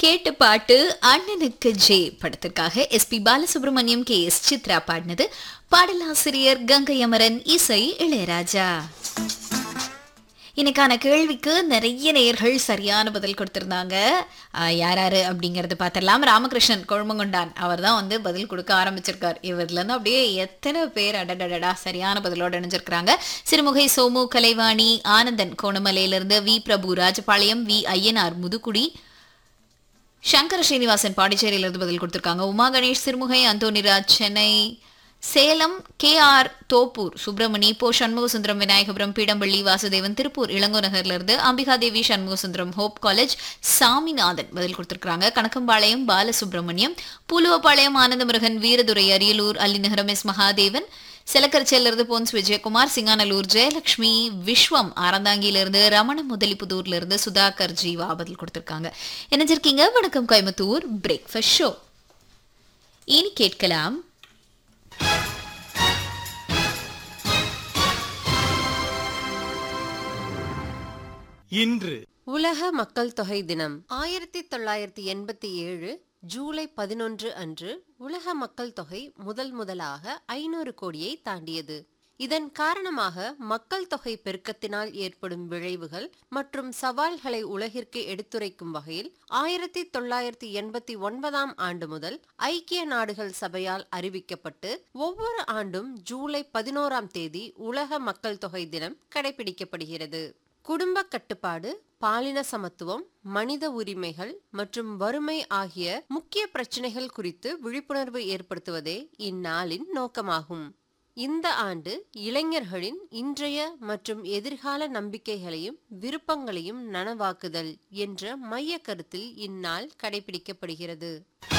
கேட்ட பாட்டு அண்ணனுக்கு ஜே படத்திற்காக SP Balasubrahmanyam K S Chithra பாடினது பாடலாசிரியர் கங்கை அமரன் இசை இளையராஜா இன்னைக்கான கேள்விக்கு நிறைய நேயர்கள் சரியான பதில் கொடுத்திருந்தாங்க ஆஹ் யார் யாரு அப்படிங்கறது பார்த்தரலாம் ராமகிருஷ்ணன் கொழுமங்கொண்டான் அவர் தான் வந்து பதில் கொடுக்க ஆரம்பிச்சிருக்கார் இவர்ல இருந்து அப்படியே எத்தனை பேர் அடடடடா சரியான பதிலோட இணைஞ்சிருக்கிறாங்க சிறுமுகை சோமு கலைவாணி ஆனந்தன் கோணமலையிலிருந்து வி பிரபு ராஜபாளையம் வி ஐயனார் முதுகுடி சங்கர ஸ்ரீனிவாசன் பாண்டிச்சேரியிலிருந்து பதில் கொடுத்திருக்காங்க உமா கணேஷ் சிறுமுகை அந்தோனிராஜ் சென்னை சேலம் கே ஆர் தோப்பூர் சுப்பிரமணி போ சண்முகசுந்தரம் விநாயகபுரம் பீடம்பள்ளி வாசுதேவன் திருப்பூர் இளங்கோ நகர்ல இருந்து அம்பிகாதேவி சண்முகசுந்தரம் ஹோப் காலேஜ் சாமிநாதன் பதில் கொடுத்திருக்காங்க கணக்கம்பாளையம் பாலசுப்ரமணியம் பூலுவப்பாளையம் ஆனந்தமுருகன் வீரதுரை அரியலூர் அல்லிநகரம் எஸ் மகாதேவன் செலக்கரிச்சையிலிருந்து போன்ஸ் விஜயகுமார் சிங்கானலூர் ஜெயலட்சுமி விஸ்வம் ஆரந்தாங்கியிலிருந்து ரமண முதலிப்புதூர்ல இருந்து சுதாகர் ஜீவா பதில் கொடுத்திருக்காங்க இணைஞ்சிருக்கீங்க வணக்கம் கோயம்புத்தூர் பிரேக்ஃபாஸ்ட் ஷோ இனி கேட்கலாம் இன்று உலக மக்கள் தொகை தினம் ஆயிரத்தி தொள்ளாயிரத்தி எண்பத்தி ஏழு ஜூலை பதினொன்று அன்று உலக மக்கள் தொகை முதல் முதலாக ஐநூறு கோடியை தாண்டியது இதன் காரணமாக மக்கள் தொகை பெருக்கத்தினால் ஏற்படும் விளைவுகள் மற்றும் சவால்களை உலகிற்கு எடுத்துரைக்கும் வகையில் ஆயிரத்தி தொள்ளாயிரத்தி எண்பத்தி ஒன்பதாம் ஆண்டு முதல் ஐக்கிய நாடுகள் சபையால் அறிவிக்கப்பட்டு ஒவ்வொரு ஆண்டும் ஜூலை பதினோராம் தேதி உலக மக்கள் தொகை தினம் கடைபிடிக்கப்படுகிறது குடும்ப கட்டுப்பாடு பாலின சமத்துவம் மனித உரிமைகள் மற்றும் வறுமை ஆகிய முக்கிய பிரச்சனைகள் குறித்து விழிப்புணர்வு ஏற்படுத்துவதே இந்நாளின் நோக்கமாகும் இந்த ஆண்டு இளைஞர்களின் இன்றைய மற்றும் எதிர்கால நம்பிக்கைகளையும் விருப்பங்களையும் நனவாக்குதல் என்ற மைய கருத்தில் இந்நாள் கடைபிடிக்கப்படுகிறது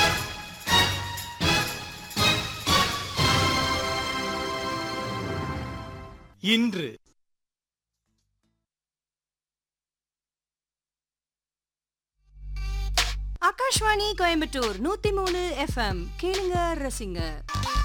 இன்று ஆகாஷ்வாணி கோயம்புத்தூர் நூத்தி மூணு எஃப்எம் கேளுங்க ரசிங்க